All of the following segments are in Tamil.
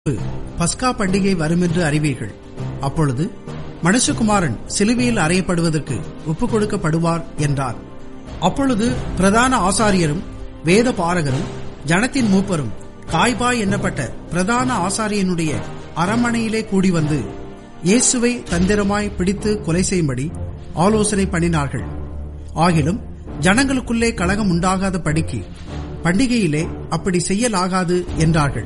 பஸ்கா பண்டிகை வருமென்று அறிவீர்கள் அப்பொழுது மனுஷகுமாரன் சிலுவையில் அறையப்படுவதற்கு ஒப்புக் கொடுக்கப்படுவார் என்றார் அப்பொழுது பிரதான ஆசாரியரும் வேத பாரகரும் ஜனத்தின் மூப்பரும் காய்பாய் எண்ணப்பட்ட பிரதான ஆசாரியனுடைய அரமனையிலே கூடி வந்து இயேசுவை தந்திரமாய் பிடித்து கொலை செய்யும்படி ஆலோசனை பண்ணினார்கள் ஆகிலும் ஜனங்களுக்குள்ளே கலகம் உண்டாகாத படிக்கு பண்டிகையிலே அப்படி செய்யலாகாது என்றார்கள்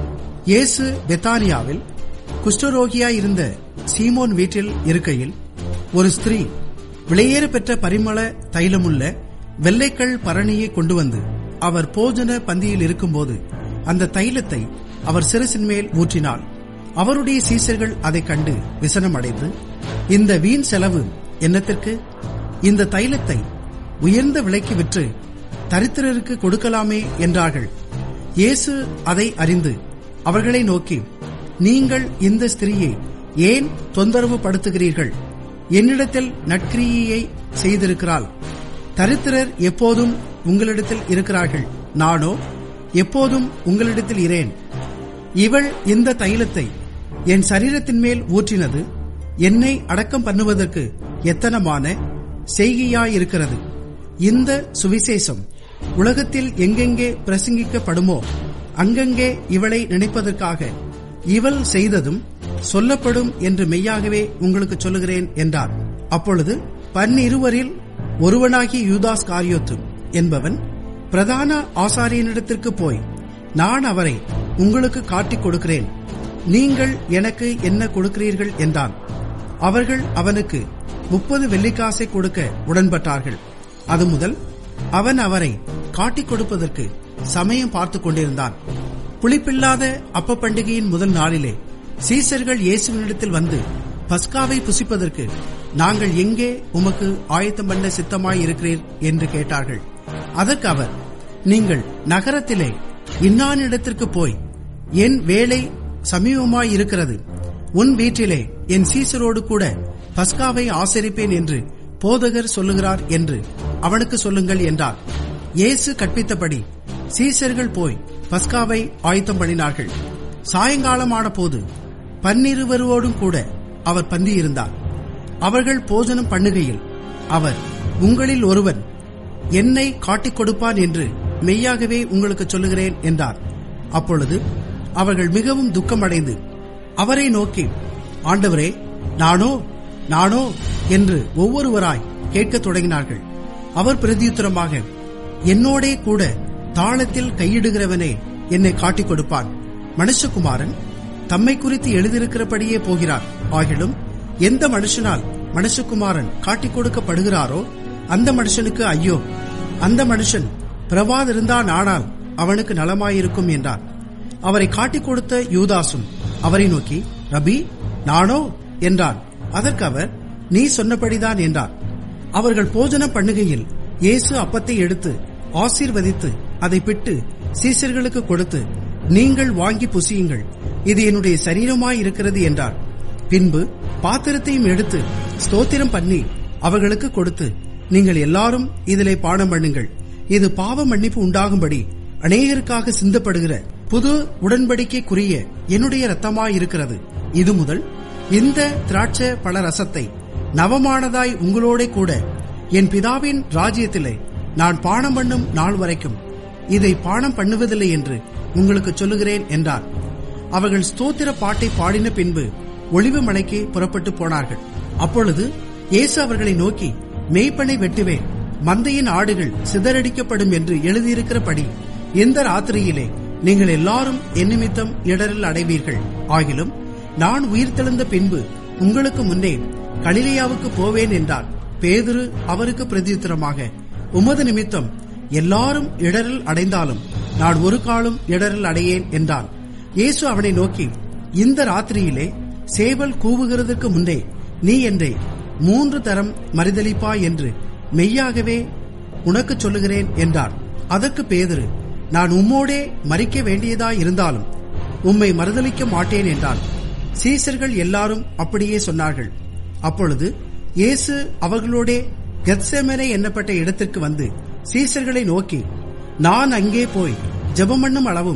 இயேசு பெத்தானியாவில் குஷ்டரோகியாய் இருந்த சீமோன் வீட்டில் இருக்கையில் ஒரு ஸ்திரீ விலையேற பெற்ற பரிமள தைலமுள்ள வெள்ளைக்கல் பரணியை கொண்டு வந்து அவர் போஜன பந்தியில் இருக்கும்போது அந்த தைலத்தை அவர் சிரசின் மேல் ஊற்றினாள் அவருடைய சீசர்கள் அதைக் கண்டு விசனமடைந்து இந்த வீண் செலவு என்னத்திற்கு இந்த தைலத்தை உயர்ந்த விலைக்கு விற்று தரித்திரருக்கு கொடுக்கலாமே என்றார்கள் இயேசு அதை அறிந்து அவர்களை நோக்கி நீங்கள் இந்த ஸ்திரீயை ஏன் தொந்தரவு படுத்துகிறீர்கள் என்னிடத்தில் நற்கிரியையை செய்திருக்கிறாள் தரித்திரர் எப்போதும் உங்களிடத்தில் இருக்கிறார்கள் நானோ எப்போதும் உங்களிடத்தில் இரேன் இவள் இந்த தைலத்தை என் சரீரத்தின் மேல் ஊற்றினது என்னை அடக்கம் பண்ணுவதற்கு எத்தனமான செய்கையாயிருக்கிறது இந்த சுவிசேஷம் உலகத்தில் எங்கெங்கே பிரசங்கிக்கப்படுமோ அங்கங்கே இவளை நினைப்பதற்காக இவள் செய்ததும் சொல்லப்படும் என்று மெய்யாகவே உங்களுக்கு சொல்லுகிறேன் என்றார் அப்பொழுது பன்னிருவரில் ஒருவனாகிய யூதாஸ் காரியோத்து என்பவன் பிரதான ஆசாரியனிடத்திற்கு போய் நான் அவரை உங்களுக்கு காட்டிக் கொடுக்கிறேன் நீங்கள் எனக்கு என்ன கொடுக்கிறீர்கள் என்றான் அவர்கள் அவனுக்கு முப்பது வெள்ளிக்காசை கொடுக்க உடன்பட்டார்கள் அது முதல் அவன் அவரை காட்டிக் கொடுப்பதற்கு சமயம் பார்த்து கொண்டிருந்தான் புளிப்பில்லாத அப்ப பண்டிகையின் முதல் நாளிலே சீசர்கள் இயேசுவினிடத்தில் வந்து பஸ்காவை புசிப்பதற்கு நாங்கள் எங்கே உமக்கு ஆயத்தம் பண்ண சித்தமாய் இருக்கிறீர் என்று கேட்டார்கள் அதற்கு அவர் நீங்கள் நகரத்திலே இன்னானிடத்திற்கு போய் என் வேலை சமீபமாய் இருக்கிறது உன் வீட்டிலே என் சீசரோடு கூட பஸ்காவை ஆசரிப்பேன் என்று போதகர் சொல்லுகிறார் என்று அவனுக்கு சொல்லுங்கள் என்றார் இயேசு கற்பித்தபடி சீசர்கள் போய் பஸ்காவை ஆயத்தம் பண்ணினார்கள் சாயங்காலமான போது பன்னிருவரோடும் கூட அவர் பந்தியிருந்தார் அவர்கள் போஜனம் பண்ணுகையில் அவர் உங்களில் ஒருவன் என்னை காட்டிக் கொடுப்பான் என்று மெய்யாகவே உங்களுக்கு சொல்லுகிறேன் என்றார் அப்பொழுது அவர்கள் மிகவும் துக்கமடைந்து அவரை நோக்கி ஆண்டவரே நானோ நானோ என்று ஒவ்வொருவராய் கேட்கத் தொடங்கினார்கள் அவர் பிரதியுத்தரமாக என்னோடே கூட தாளத்தில் கையிடுகிறவனே என்னை காட்டிக் கொடுப்பான் மனுஷகுமாரன் தம்மை குறித்து எழுதியிருக்கிறபடியே போகிறார் ஆகிலும் எந்த மனுஷனால் மனுஷகுமாரன் காட்டிக் கொடுக்கப்படுகிறாரோ அந்த மனுஷனுக்கு ஐயோ அந்த மனுஷன் பிரவாதிருந்தான் ஆனால் அவனுக்கு நலமாயிருக்கும் என்றார் அவரை காட்டிக் கொடுத்த யூதாசும் அவரை நோக்கி ரபி நானோ என்றான் அதற்கு அவர் நீ சொன்னபடிதான் என்றார் அவர்கள் போஜனம் பண்ணுகையில் இயேசு அப்பத்தை எடுத்து ஆசீர்வதித்து அதை பிட்டு சீசர்களுக்கு கொடுத்து நீங்கள் வாங்கி புசியுங்கள் இது என்னுடைய சரீரமாய் இருக்கிறது என்றார் பின்பு பாத்திரத்தையும் எடுத்து ஸ்தோத்திரம் பண்ணி அவர்களுக்கு கொடுத்து நீங்கள் எல்லாரும் இதிலே பானம் பண்ணுங்கள் இது பாவ மன்னிப்பு உண்டாகும்படி அநேகருக்காக சிந்தப்படுகிற புது உடன்படிக்கைக்குரிய என்னுடைய ரத்தமாயிருக்கிறது இது முதல் இந்த திராட்சை பழ ரசத்தை நவமானதாய் உங்களோட கூட என் பிதாவின் ராஜ்யத்திலே நான் பானம் பண்ணும் நாள் வரைக்கும் இதை பானம் பண்ணுவதில்லை என்று உங்களுக்கு சொல்லுகிறேன் என்றார் அவர்கள் ஸ்தோத்திர பாட்டை பாடின பின்பு ஒளிவு மலைக்கு புறப்பட்டு போனார்கள் அப்பொழுது இயேசு அவர்களை நோக்கி மெய்ப்பனை வெட்டுவேன் மந்தையின் ஆடுகள் சிதறடிக்கப்படும் என்று எழுதியிருக்கிறபடி இந்த ராத்திரியிலே நீங்கள் எல்லாரும் என் நிமித்தம் இடரில் அடைவீர்கள் ஆகிலும் நான் உயிர்த்தெழுந்த பின்பு உங்களுக்கு முன்னே கலிலியாவுக்கு போவேன் என்றார் பேதுரு அவருக்கு பிரதியுத்தரமாக உமது நிமித்தம் எல்லாரும் இடரில் அடைந்தாலும் நான் ஒரு காலம் இடரில் அடையேன் என்றான் இயேசு அவனை நோக்கி இந்த ராத்திரியிலே சேவல் கூவுகிறதற்கு முன்னே நீ என்னை மூன்று தரம் மறுதளிப்பா என்று மெய்யாகவே உனக்கு சொல்லுகிறேன் என்றார் அதற்கு பேதுரு நான் உம்மோடே மறிக்க வேண்டியதாய் இருந்தாலும் உம்மை மறுதளிக்க மாட்டேன் என்றான் சீசர்கள் எல்லாரும் அப்படியே சொன்னார்கள் அப்பொழுது இயேசு அவர்களோடே கெத்செமனே எண்ணப்பட்ட இடத்திற்கு வந்து சீசர்களை நோக்கி நான் அங்கே போய் ஜெபம் பண்ணும் அளவும்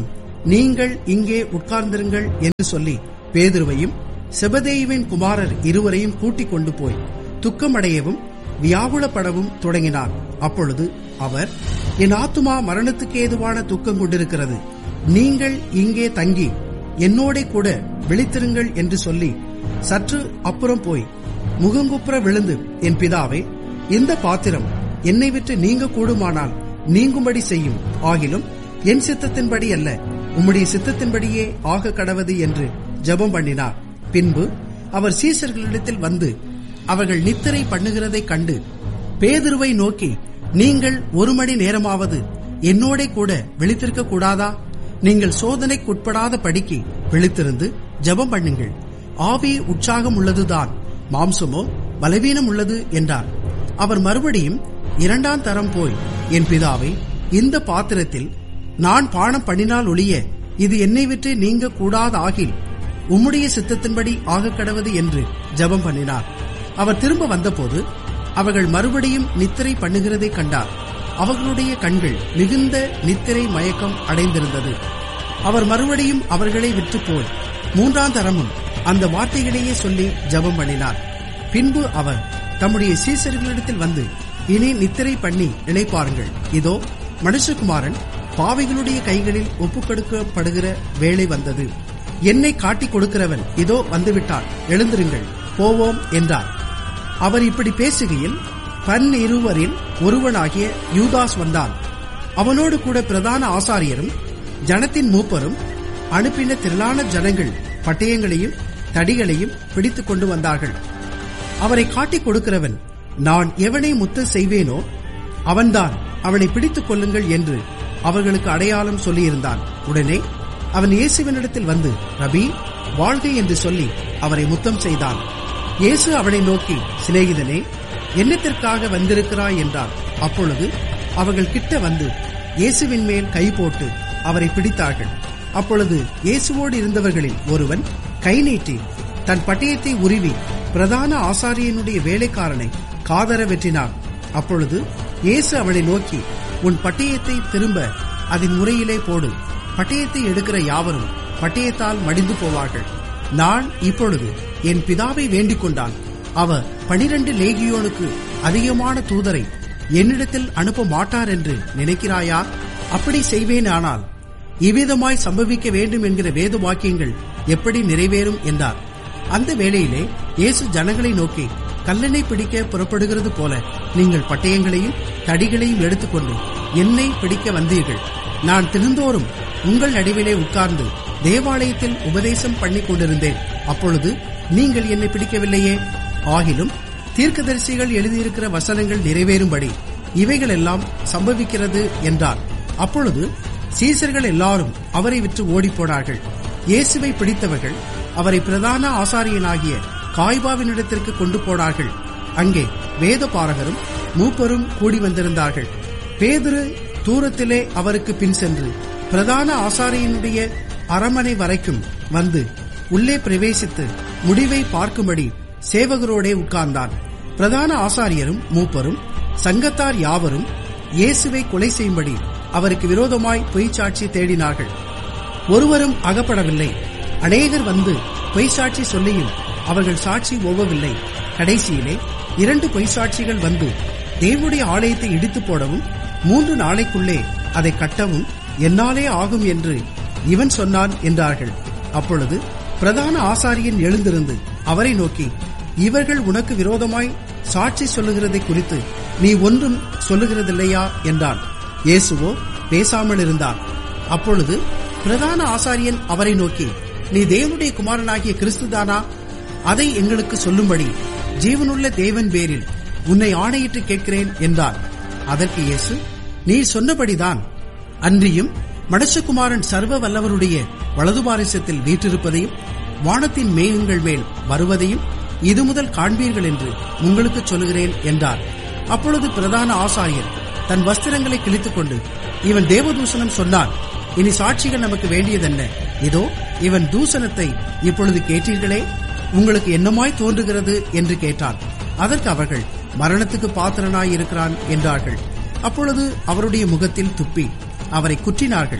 நீங்கள் இங்கே உட்கார்ந்திருங்கள் என்று சொல்லி பேதுருவையும் செபதேயுவின் குமாரர் இருவரையும் கூட்டிக் கொண்டு போய் துக்கமடையவும் வியாகுலப்படவும் தொடங்கினார் அப்பொழுது அவர் என் ஆத்துமா மரணத்துக்கு ஏதுவான துக்கம் கொண்டிருக்கிறது நீங்கள் இங்கே தங்கி என்னோட கூட விழித்திருங்கள் என்று சொல்லி சற்று அப்புறம் போய் முகங்குப்புற விழுந்து என் பிதாவே இந்த பாத்திரம் என்னை விட்டு நீங்க கூடுமானால் நீங்கும்படி செய்யும் ஆகிலும் என் சித்தத்தின்படி அல்ல உம்முடைய சித்தத்தின்படியே ஆக கடவது என்று ஜெபம் பண்ணினார் பின்பு அவர் சீசர்களிடத்தில் வந்து அவர்கள் நித்திரை பண்ணுகிறதைக் கண்டு பேதுருவை நோக்கி நீங்கள் ஒரு மணி நேரமாவது என்னோட கூட விழித்திருக்க கூடாதா நீங்கள் சோதனைக்குட்படாத படிக்கு விழித்திருந்து ஜெபம் பண்ணுங்கள் ஆவி உற்சாகம் உள்ளதுதான் மாம்சமோ பலவீனம் உள்ளது என்றார் அவர் மறுபடியும் இரண்டாம் தரம் போய் என் பிதாவை இந்த பாத்திரத்தில் நான் பானம் பண்ணினால் ஒழிய இது என்னை விட்டு நீங்க கூடாதாகில் உம்முடைய சித்தத்தின்படி ஆக கடவது என்று ஜெபம் பண்ணினார் அவர் திரும்ப வந்தபோது அவர்கள் மறுபடியும் நித்திரை பண்ணுகிறதை கண்டார் அவர்களுடைய கண்கள் மிகுந்த நித்திரை மயக்கம் அடைந்திருந்தது அவர் மறுபடியும் அவர்களை விட்டு போய் மூன்றாம் தரமும் அந்த வார்த்தைகளையே சொல்லி ஜெபம் பண்ணினார் பின்பு அவர் தம்முடைய சீசர்களிடத்தில் வந்து இனி நித்திரை பண்ணி இளைப்பாருங்கள் இதோ மனுஷகுமாரன் பாவைகளுடைய கைகளில் ஒப்புக்கொடுக்கப்படுகிற வேளை வந்தது என்னை காட்டிக் கொடுக்கிறவன் இதோ வந்துவிட்டான் எழுந்திருங்கள் போவோம் என்றார் அவர் இப்படி பேசுகையில் பன்னிருவரில் ஒருவனாகிய யூதாஸ் வந்தான் அவனோடு கூட பிரதான ஆசாரியரும் ஜனத்தின் மூப்பரும் அனுப்பின திரளான ஜனங்கள் பட்டயங்களையும் தடிகளையும் பிடித்துக் கொண்டு வந்தார்கள் அவரை காட்டிக் கொடுக்கிறவன் நான் எவனை முத்த செய்வேனோ அவன்தான் அவனை பிடித்துக் கொள்ளுங்கள் என்று அவர்களுக்கு அடையாளம் சொல்லியிருந்தான் உடனே அவன் இயேசுவினிடத்தில் வந்து ரபி வாழ்க என்று சொல்லி அவரை முத்தம் செய்தான் இயேசு அவனை நோக்கி சிநேகிதனே என்னத்திற்காக வந்திருக்கிறாய் என்றார் அப்பொழுது அவர்கள் கிட்ட வந்து இயேசுவின் மேல் கை போட்டு அவரை பிடித்தார்கள் அப்பொழுது இயேசுவோடு இருந்தவர்களில் ஒருவன் கை நீட்டி தன் பட்டயத்தை உருவி பிரதான ஆசாரியனுடைய வேலைக்காரனை காதர வெற்றினான் அப்பொழுது இயேசு அவனை நோக்கி உன் பட்டயத்தை திரும்ப அதன் முறையிலே போடு பட்டயத்தை எடுக்கிற யாவரும் பட்டயத்தால் மடிந்து போவார்கள் நான் இப்பொழுது என் பிதாவை வேண்டிக் கொண்டான் அவர் பனிரெண்டு லேகியோனுக்கு அதிகமான தூதரை என்னிடத்தில் அனுப்ப மாட்டார் என்று நினைக்கிறாயா அப்படி செய்வேனானால் இவ்விதமாய் சம்பவிக்க வேண்டும் என்கிற வேத வாக்கியங்கள் எப்படி நிறைவேறும் என்றார் அந்த வேளையிலே இயேசு ஜனங்களை நோக்கி கல்லணை பிடிக்க புறப்படுகிறது போல நீங்கள் பட்டயங்களையும் தடிகளையும் எடுத்துக்கொண்டு என்னை பிடிக்க வந்தீர்கள் நான் தினந்தோறும் உங்கள் நடுவிலே உட்கார்ந்து தேவாலயத்தில் உபதேசம் பண்ணி கொண்டிருந்தேன் அப்பொழுது நீங்கள் என்னை பிடிக்கவில்லையே ஆகிலும் தீர்க்கதரிசிகள் எழுதியிருக்கிற வசனங்கள் நிறைவேறும்படி இவைகள் எல்லாம் சம்பவிக்கிறது என்றார் அப்பொழுது சீசர்கள் எல்லாரும் அவரை விட்டு ஓடிப்போனார்கள் இயேசுவை பிடித்தவர்கள் அவரை பிரதான ஆசாரியனாகிய காய்பாவினிடத்திற்கு கொண்டு போனார்கள் அங்கே வேத பாரகரும் மூப்பரும் கூடி வந்திருந்தார்கள் பேதுரு தூரத்திலே அவருக்கு பின் சென்று பிரதான ஆசாரியனுடைய அரமனை வரைக்கும் வந்து உள்ளே பிரவேசித்து முடிவை பார்க்கும்படி சேவகரோடே உட்கார்ந்தான் பிரதான ஆசாரியரும் மூப்பரும் சங்கத்தார் யாவரும் இயேசுவை கொலை செய்யும்படி அவருக்கு விரோதமாய் பொய்ச்சாட்சி தேடினார்கள் ஒருவரும் அகப்படவில்லை அநேகர் வந்து பொய்ச்சாட்சி சொல்லியும் அவர்கள் சாட்சி ஓவவில்லை கடைசியிலே இரண்டு பொய்ச்சாட்சிகள் வந்து தேவனுடைய ஆலயத்தை இடித்து போடவும் மூன்று நாளைக்குள்ளே அதை கட்டவும் என்னாலே ஆகும் என்று இவன் சொன்னான் என்றார்கள் அப்பொழுது பிரதான ஆசாரியன் எழுந்திருந்து அவரை நோக்கி இவர்கள் உனக்கு விரோதமாய் சாட்சி சொல்லுகிறதை குறித்து நீ ஒன்றும் சொல்லுகிறதில்லையா என்றான் இயேசுவோ பேசாமல் இருந்தான் அப்பொழுது பிரதான ஆசாரியன் அவரை நோக்கி நீ தேவனுடைய குமாரனாகிய கிறிஸ்துதானா அதை எங்களுக்கு சொல்லும்படி ஜீவனுள்ள தேவன் பேரில் உன்னை ஆணையிட்டு கேட்கிறேன் என்றார் அதற்கு இயேசு நீ சொன்னபடிதான் அன்றியும் மனுஷகுமாரன் சர்வ வல்லவருடைய வலது பாரிசத்தில் வீற்றிருப்பதையும் வானத்தின் மேகங்கள் மேல் வருவதையும் இது முதல் காண்பீர்கள் என்று உங்களுக்கு சொல்லுகிறேன் என்றார் அப்பொழுது பிரதான ஆசாரியர் தன் வஸ்திரங்களை கிழித்துக் கொண்டு இவன் தேவதூஷணம் சொன்னான் இனி சாட்சிகள் நமக்கு வேண்டியதென்ன இதோ இவன் தூஷணத்தை இப்பொழுது கேட்டீர்களே உங்களுக்கு என்னமாய் தோன்றுகிறது என்று கேட்டான் அதற்கு அவர்கள் மரணத்துக்கு பாத்திரனாய் இருக்கிறான் என்றார்கள் அப்பொழுது அவருடைய முகத்தில் துப்பி அவரை குற்றினார்கள்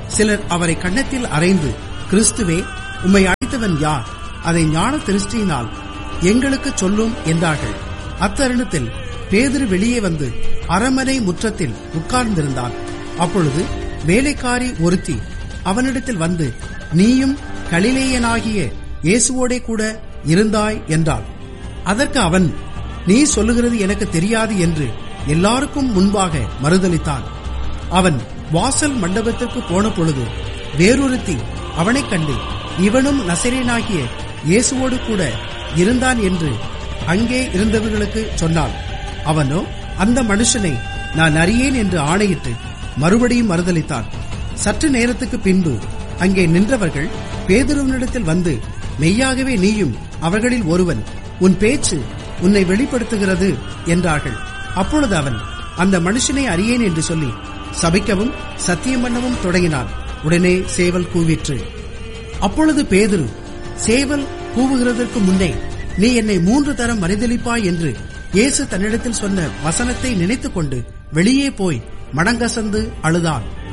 சிலர் அவரை கன்னத்தில் அறைந்து கிறிஸ்துவே உம்மை அழைத்தவன் யார் அதை ஞான திருஷ்டியினால் எங்களுக்கு சொல்லும் என்றார்கள் அத்தருணத்தில் பேதுரு வெளியே வந்து அரமனை முற்றத்தில் உட்கார்ந்திருந்தான் அப்பொழுது வேலைக்காரி ஒருத்தி அவனிடத்தில் வந்து நீயும் கலிலேயனாகிய இயேசுவோடே கூட இருந்தாய் என்றாள் அதற்கு அவன் நீ சொல்லுகிறது எனக்கு தெரியாது என்று எல்லாருக்கும் முன்பாக மறுதளித்தான் அவன் வாசல் மண்டபத்திற்கு போன பொழுது வேறொருத்தி அவனைக் கண்டு இவனும் நசரேனாகிய இயேசுவோடு கூட இருந்தான் என்று அங்கே இருந்தவர்களுக்கு சொன்னாள் அவனோ அந்த மனுஷனை நான் அறியேன் என்று ஆணையிட்டு மறுபடியும் மறுதளித்தான் சற்று நேரத்துக்கு பின்பு அங்கே நின்றவர்கள் பேதுருவனிடத்தில் வந்து மெய்யாகவே நீயும் அவர்களில் ஒருவன் உன் பேச்சு உன்னை வெளிப்படுத்துகிறது என்றார்கள் அப்பொழுது அவன் அந்த மனுஷனை அறியேன் என்று சொல்லி சபிக்கவும் சத்தியம் பண்ணவும் தொடங்கினான் உடனே சேவல் கூவிற்று அப்பொழுது பேதுரு சேவல் கூவுகிறதற்கு முன்னே நீ என்னை மூன்று தரம் மறுதளிப்பாய் என்று இயேசு தன்னிடத்தில் சொன்ன வசனத்தை நினைத்துக்கொண்டு வெளியே போய் மடங்கசந்து அழுதான்